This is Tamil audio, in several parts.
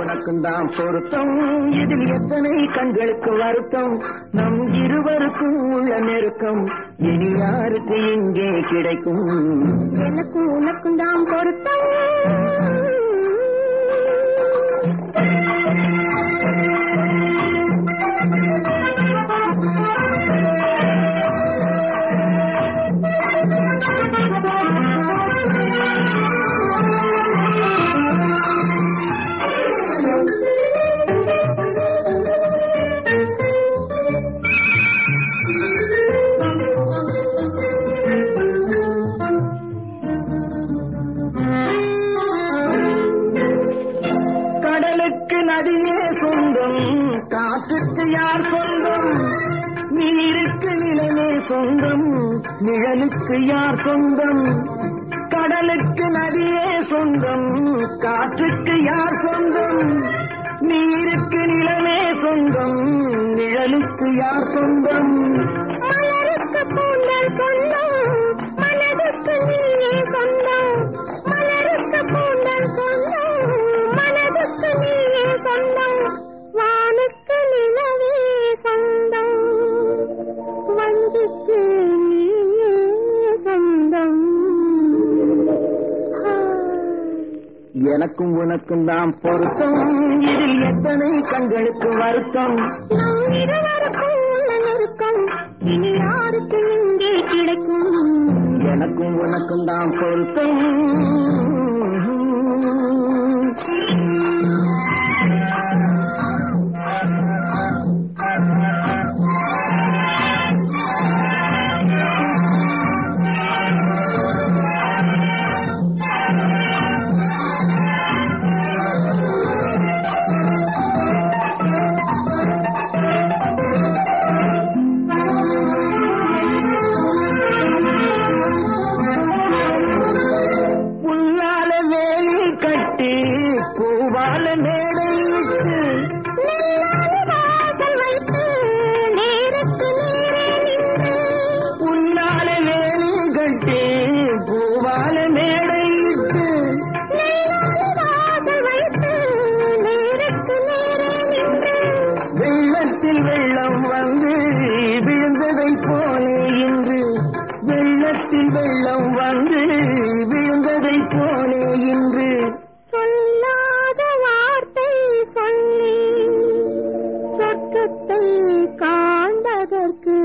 உனக்கும் தான் பொருத்தம் இதில் எத்தனை கண்களுக்கு வருத்தம் நம் இருவருக்கும் உள்ள நெருக்கம் இனி யாருக்கு இங்கே கிடைக்கும் எனக்கும் உனக்கும் தான் பொருத்தம் கடலுக்கு நதியே சொந்தம் காற்றுக்கு யார் சொந்தம் நீருக்கு நிலமே சொந்தம் நிழலுக்கு யார் சொந்தம் கடலுக்கு நதியே சொந்தம் காற்றுக்கு யார் சொந்தம் நீருக்கு நிலமே சொந்தம் நிழலுக்கு யார் சொந்தம் மலருக்கு பூந்தல் சொந்தம் மனதுக்கு நீயே சொந்தம் மலருக்கு பூந்தல் சொந்தம் மனதுக்கு நீயே சொந்தம் வானுக்கு நிலவே சொந்தம் வஞ்சிக்கு நீயே சொந்தம் ஆ. எனக்கும் உனக்கும் தான் பொருத்தம் இதில் எத்தனை கண்களுக்கு வருத்தம் நம் இருவருக்கும் உள்ள நெருக்கம் இனி யாருக்கு இங்கே கிடைக்கும் எனக்கும் உனக்கும் தான் பொருத்தம் புல்லால வேலி கட்டி பூவால மேடையிட்டு வாசல் வைத்து நேருக்கு நேரே நின்று புல்லால வேலி கட்டி பூவால மேடையிட்டு வாசல் வைத்து நேருக்கு நேரே நின்று வெள்ளத்தில் வெள்ளம் வந்து விழுந்ததை போலே இன்று வெள்ளத்தில் வெள்ளம் வந்து விழுந்ததை போலே இன்று சொல்லாத வார்த்தை சொல்லி சொர்க்கத்தை காண்பதற்கு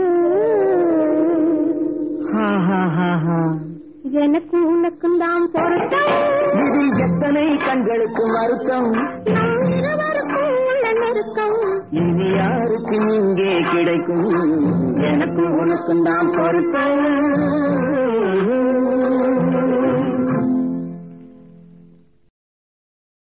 ஹா ஹா ஹா ஹா எனக்கு உனக்கும் தான் பொருத்தம் இது எத்தனை கண்களுக்கு வருத்தம் நம் இருவருக்கும் உள்ள நெருக்கம் இனி யாருக்கு இங்கே கிடைக்கும் எனக்கு உனக்கும் தான் பொருத்தம்